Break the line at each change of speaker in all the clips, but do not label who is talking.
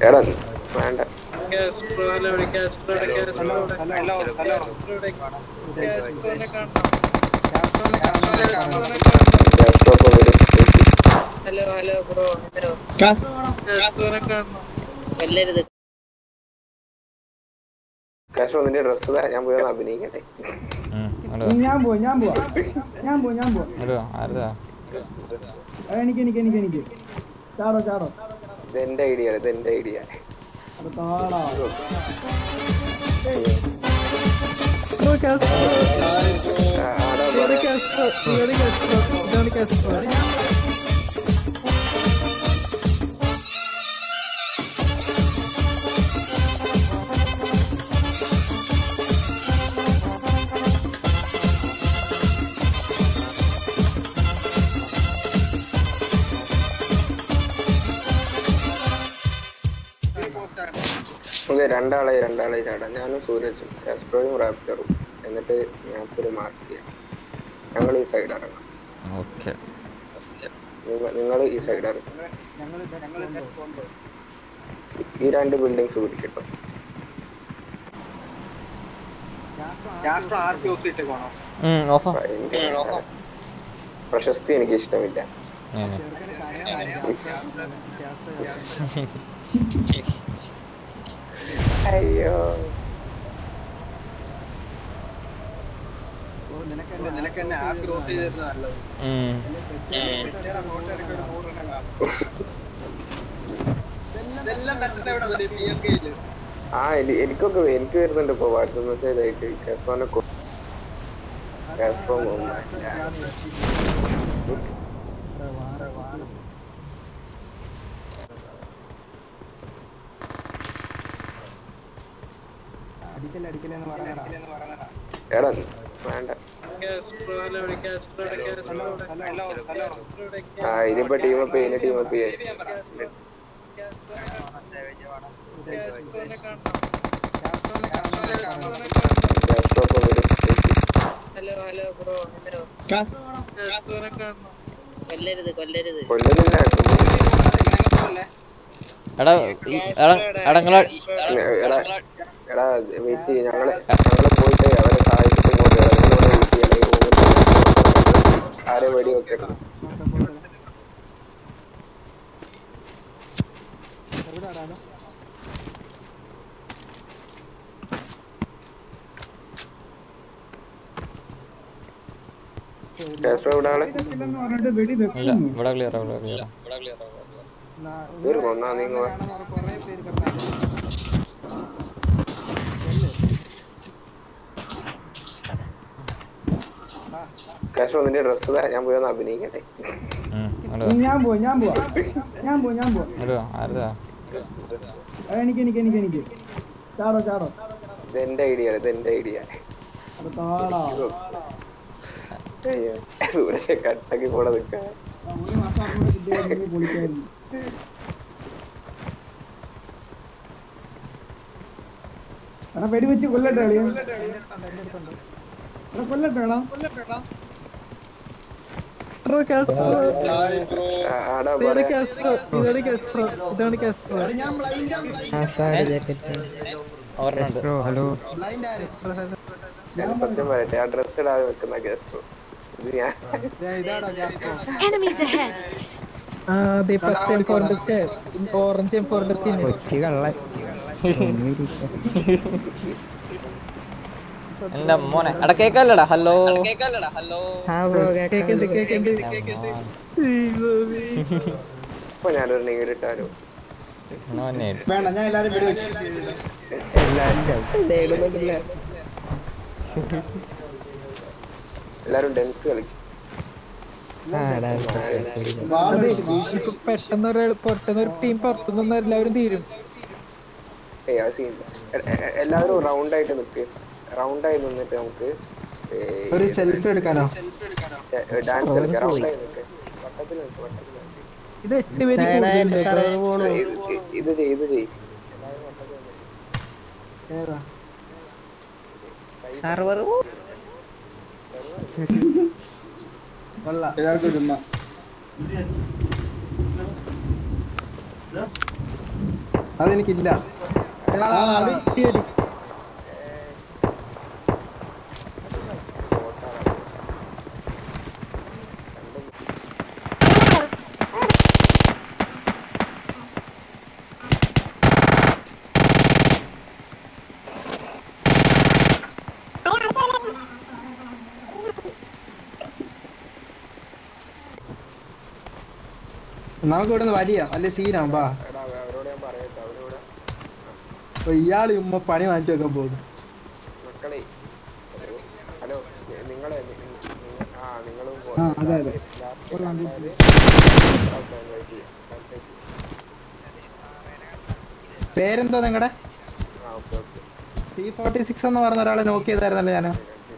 എടാ വേണ്ട ലാപ്ടോപ്പ് വരും
ഹലോ ഹലോ ബ്രോ ഹലോ കൊല്ലരുത്
കാശ് നിന്റെ ഡ്രസ് ഞാൻ പോയി ഒന്ന് അഭിനയിക്കട്ടെ
ഞാൻ പോവാ ഞാൻ പോവാ ഞാൻ പോവാ ഞാൻ പോവാ
ആരതാ
അത് എനിക്ക് എനിക്ക് എനിക്ക് എനിക്ക് ചാടോ ചാടോ
ഇത് എന്റെ ഐഡിയ ഇത് എന്റെ ഐഡിയ
അത് താടാ
ഓക്കെ രണ്ടാളെ രണ്ടാളെ ചാടാം ഞാനും സൂരജും കാസ്ട്രോയും റാപ്റ്ററും എന്നിട്ട് മാപ്പിൽ മാർക്ക് ചെയ്യാം ഞങ്ങൾ ഈ സൈഡ് ഇറങ്ങാം
ഓക്കെ
നിങ്ങൾ ഈ സൈഡ് ഇറങ്ങും ഈ രണ്ട് ബിൽഡിങ്സ് പിടിക്കട്ടോ
ഓഫാ
ഭയങ്കര പ്രശസ്തി എനിക്ക് ഇഷ്ടമില്ല അയ്യോ ആ എനി- എനിക്കൊക്കെ എനിക്ക് വരുന്നുണ്ട് ഇപ്പൊ വാട്സപ്പ് മെസ്സേജ് ആയിട്ട് കാസ്ട്രോനെ കാസ്ട്രോ
അടിക്കല്ലേ അടിക്കലേന്ന് പറഞ്ഞാ
എടാ വേണ്ട ആ ഇനിയിപ്പോ ടീം അപ്പ് ചെയ്യുന്ന ടീം അപ്പ് ചെയ്യാൻ കാസ്ട്രോ വരും
ഹലോ ഹലോ ബ്രോ ഹലോ കൊല്ലരുത് കൊല്ലരുത്
കൊല്ലുന്നില്ല
എടാ ഈ- എടാ എടാ നിങ്ങളെ
എടാ എടാ വെയിറ്റ് ചെയ്യ ഞങ്ങള് ഞങ്ങള് പോയിട്ട് അവരെ സഹായിച്ചിട്ട് ഇങ്ങോട്ട് വരാം നിങ്ങളിവിടെ വെയിറ്റ് ചെയ്യണം ഈ റൂമിൽ ആരെ വെടി വെക്കരുത് കാസ്ട്രോ ഇവിടെ ആള്
ഇല്ലെന്ന് പറഞ്ഞിട്ട് വെടി
ഇല്ല
വെക്കുന്നു
ഇവിടെ ക്ലിയർ ഇവിടെ ക്ലിയർ
തീർന്നു ഒന്നാ നീങ്ങ
കൊറേ പേര് കിടന്നു
കാസ്ട്രോ നിന്റെ ഡ്രസ് ഞാൻ പോയി ഒന്ന് അഭിനയിക്കട്ടെ
ഞാൻ പോവാ ഞാൻ പോവാ ഞാൻ പോവാ ഞാൻ പോവാ
ആരതാ
അത് എനിക്ക് എനിക്ക് എനിക്ക് എനിക്ക് ചാടോ ചാടോ
ഇത് എന്റെ ഐഡിയ ഇത് എന്റെ ഐഡിയ
അത് താടാ
അയ്യോ സൂര്യ കട്ടാക്കി കൂടെ നിൽക്കാൻ
ആ, ഒരു മാസം അങ്ങോട്ട് കിട്ടിയായിരുന്നു പൊളിക്കായിരുന്നു എടാ വെടി വെച്ച് കൊല്ലട്ടെ എളിയ എടാ കൊല്ലട്ടെ എടാ
ആടാ പറയാ
ഹലോ
ഞാൻ സത്യം പറയട്ടെ ആ ഡ്രസ് ഇടാതെ വെക്കുന്ന കാസ്ട്രോ ഇത് ഞാൻ
Enemies ahead!
എന്റെ മോനെ എടാ കേക്കല്ലടാ ഹലോ
ഇപ്പൊ ഞാനൊരു നേരിട്ടാലോ
വേണ്ട ഞാൻ എല്ലാരും വെടി വെച്ചു
എല്ലാരും ഡെൻസ് കളിക്കും
വാള് വെച്ച്
പെട്ടെന്നൊരു പെട്ടെന്നൊരു ടീം പുറത്തുനിന്ന് എല്ലാവരും തീരും
ഏയ് അത് സീൻ എല്ലാവരും റൗണ്ട് ആയിട്ട് നിൽക്ക് റൗണ്ട് ആയി നിന്നിട്ട് നമുക്ക്
ഒരു സെൽഫി എടുക്കാനോ
ഡാൻസ് കളിക്കാം റൗണ്ട് ആയി നിൽക്ക് വട്ടത്തിൽ നിൽക്ക് വട്ടത്തിൽ നിൽക്ക്
ഇത് എട്ട് പേര് കൂടുതലുണ്ട്.
ഇത് ഇത് ചെയ് ഇത് ചെയ്
ഏതാ കൊള്ളാം എല്ലാവർക്കും ചുമ്മാ
അതെനിക്കില്ല
ആ, അത് കിട്ടിയത്.
നമുക്ക് ഇവിടെ നിന്ന് വലിയ വലിയ സീനാ ബാ
എടാ അവരോട് ഞാൻ പറയട്ടെ അവരോട്
അപ്പൊ ഇയാള് ഉമ്മ പണി വാങ്ങിച്ചു വെക്കാൻ പോകുന്നു
മക്കളെ ഹലോ നിങ്ങളെ നി- നി- ആ നിങ്ങളും
ആ, അതെ, അതെ. കൊള്ളാം,
പേരെന്തോ നിങ്ങളുടെ
ആ okay okay
C forty six എന്ന് പറഞ്ഞ ഒരാളെ നോക്കി ചെയ്തായിരുന്നല്ലോ ഞാൻ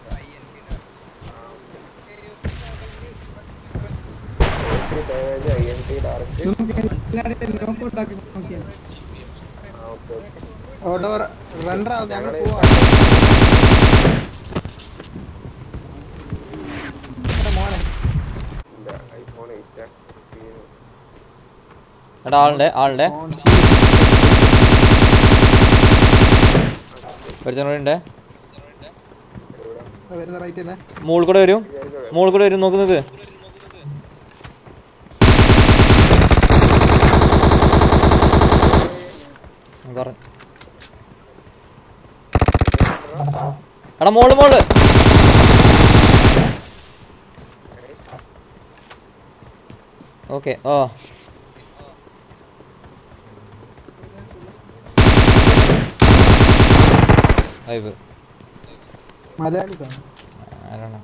damage I M T direct
നമുക്ക് എല്ലാവരെയും നോക്ക് ഉണ്ടാക്കി നോക്കിയാൽ
ആ ഓക്കെ ഓക്കെ
ഓട്ടോ റണ്ടർ ആവും ഞങ്ങൾ
ഞങ്ങള്
പോവാ മോനെ
ഇല്ല ഐഫോൺ എയ്റ്റ്
എടാ ആളുണ്ട് ആളുണ്ട്
ഫോൺ
ഒരുത്തനോട് ഉണ്ട്
വരുന്ന റൈറ്റ് തന്നെ
മോൾ കൂടെ വരും മോൾ കൂടെ വരും നോക്ക് നോക്ക് പറ എടാ മോള് മോള് ഓക്കെ ഓ അയ്യോ
മലയാളി കാണും
ആരാണ്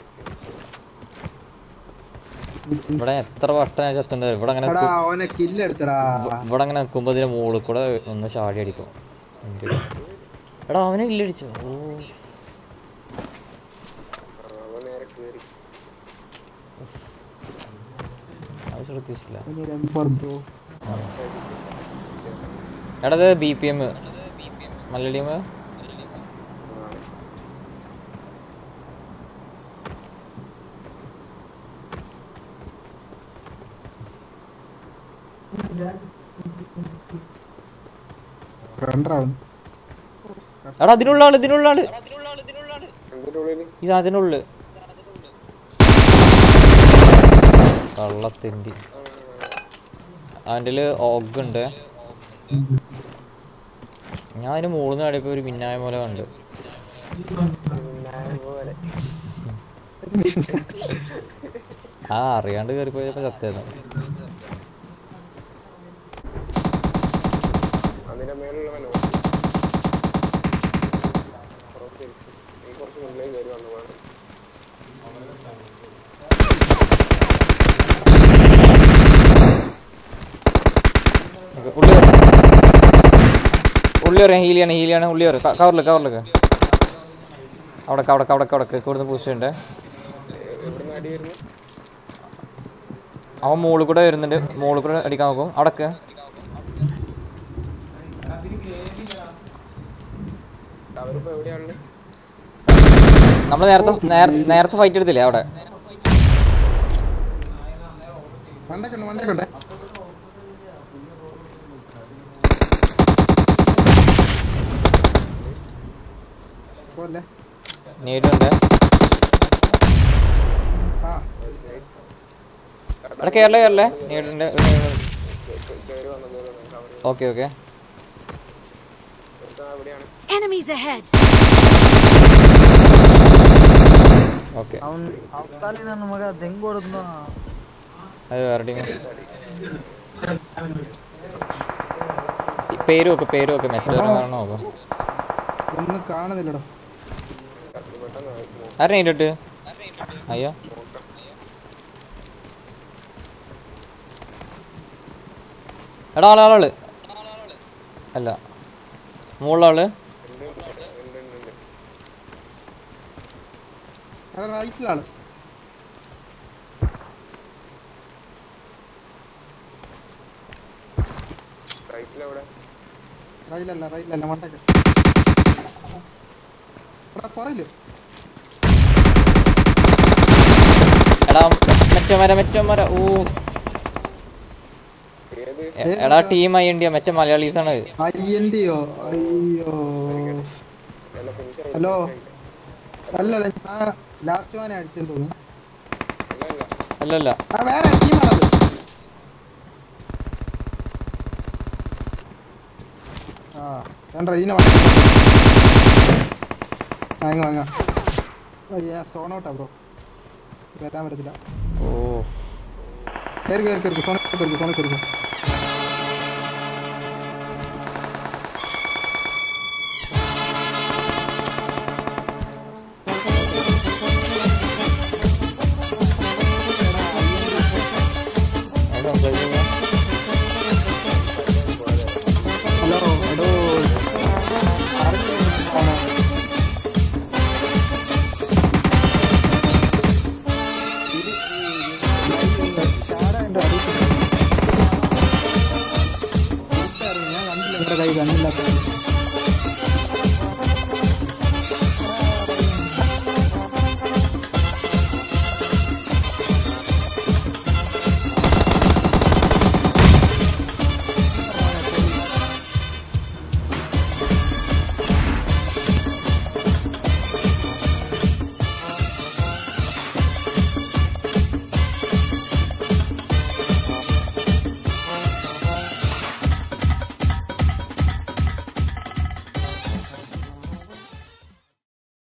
ഇവിടെ എത്ര വട്ടം ഞാൻ ചത്തുണ്ട് ഇവിടെ അങ്ങനെ
എടാ
നിക്കു-
അവനെ കില്ലെടുത്തടാ
ഇവ- ഇവിടെ അങ്ങനെ നിൽക്കുമ്പോൾ ഇതിന് മുകളിൽ കൂടെ ഒന്ന് ചാടി അടിക്കും എന്ത് ഇത്? എടാ അവനെ ഇല്ലടിച്ചു ഓ
അവൻ നേരെ കേറി
അത് ശ്രദ്ധിച്ചില്ല
ഇനി രമ്പർ ബ്രോ
എടാ ഇത് ബി പി എം മല്ലടിയം
റണ്ടർ ആവും
എടാ അതിനുള്ള ആള് ഇതിനുള്ള ആള്
എന്തിന്റെ ഉള്ളില്
ഇത് അതിനുള്ളിൽ കള്ളത്തിൻ്റെ അവൻ്റെ ഓഗുണ്ട് ഞാൻ അതിന് മുകളിൽ നിന്ന് ആടിയപ്പോൾ ഒരു മിന്നായ പോലെ കണ്ട്
പോലെ
ആ അറിയാണ്ട് കയറിപ്പോയപ്പോ ചത്തേന്നു
അതിന്റെ മേലുള്ളവനോ പുറത്ത് ഇരിക്ക്. നീ കുറച്ച് മുന്നിലേക്ക് കയറി വന്നു വേണം
ഉള്ളി ഉള്ളി അറിയാം ഹീലിയാണ് ഹീലിയാണ് ഉള്ളി അറിയാം കവറിൽ കവറിലൊക്കെ അവിടെ അവിടെ അവിടെ അവിടെ ഇവിടുന്ന് പൂസ്റ്റ് ഉണ്ട്
എവിടുന്ന് അടി വരുന്നു
അവൻ മുകളിൽ കൂടെ വരുന്നുണ്ട് മുകളിൽ കൂടെ അടിക്കാൻ നോക്കും അവിടൊക്കെ
അവരിപ്പോ എവിടെയാണുള്ളത്
നമ്മൾ നേരത്തെ നേര- നേരത്തെ ഫൈറ്റ് എടുത്തില്ലേ അവിടെ
വണ്ടൊക്കെ ഉണ്ട് വണ്ടൊക്കെ ഉണ്ട് പോലെ
നേരിടുണ്ട്
ആ
അവിടെ കേരള കേരളേ നേരിടുണ്ട്
കയറി വന്നു കയറി വന്നു കവർ
ഓക്കെ ഓക്കെ
ഒരുത്തൻ എവിടെയാണ്
Enemies ahead!
ഓക്കെ
ಅವ್ನು ಅವತಾಲಿನ ನಮಗ ಅದ್ ಹೆಂಗ್ ಹೊಡೆದ್ನ
അത് വേറെ ടീം പേര് വെക്ക് പേര് വെക്ക് മെറ്റോ നോക്കാം
ഒന്നും കാണുന്നില്ലടോ
ആരെ നേരിട്ട് അയ്യോ എടാ ആള് ആളാള് അല്ല മുകളിലാള്
അവിടെ റൈറ്റിലാണ്
റൈറ്റിലെവിടെ
റൈറ്റിലല്ല റൈറ്റിലല്ല വണ്ടൊക്കെ ഇവിടെ പുറയില്
എടാ മറ്റേ മര മറ്റേ മര ഓ എ- എടാ ടീം ഐ എൻ ഡിയാ മറ്റേ മലയാളീസ് ആണ്
അയ്യന്റെയോ അയ്യോ ഹലോ അല്ലല്ല ഞാൻ ലാസ്റ്റ് വാനെ അടിച്ചെന്ന് തോന്നുന്നു
അല്ലല്ല
ആ വേറെ ടീമാണത് ആ ഞാൻ റെയിനെ വാങ്ങ വാങ്ങ അയ്യാ സോൺ ഔട്ടാ ബ്രോ വരാൻ പറ്റത്തില്ല
ഓ
കയറി കയറി കയറി സോണ കയറി സോണ കയറി
അത് സംസാരിക്കുന്നു
ഹലോ എടോ ആരൊക്കെയാണ് ഞാൻ കണ്ടില്ല നിങ്ങളുടെ കൈ കണ്ണില്ലാത്ത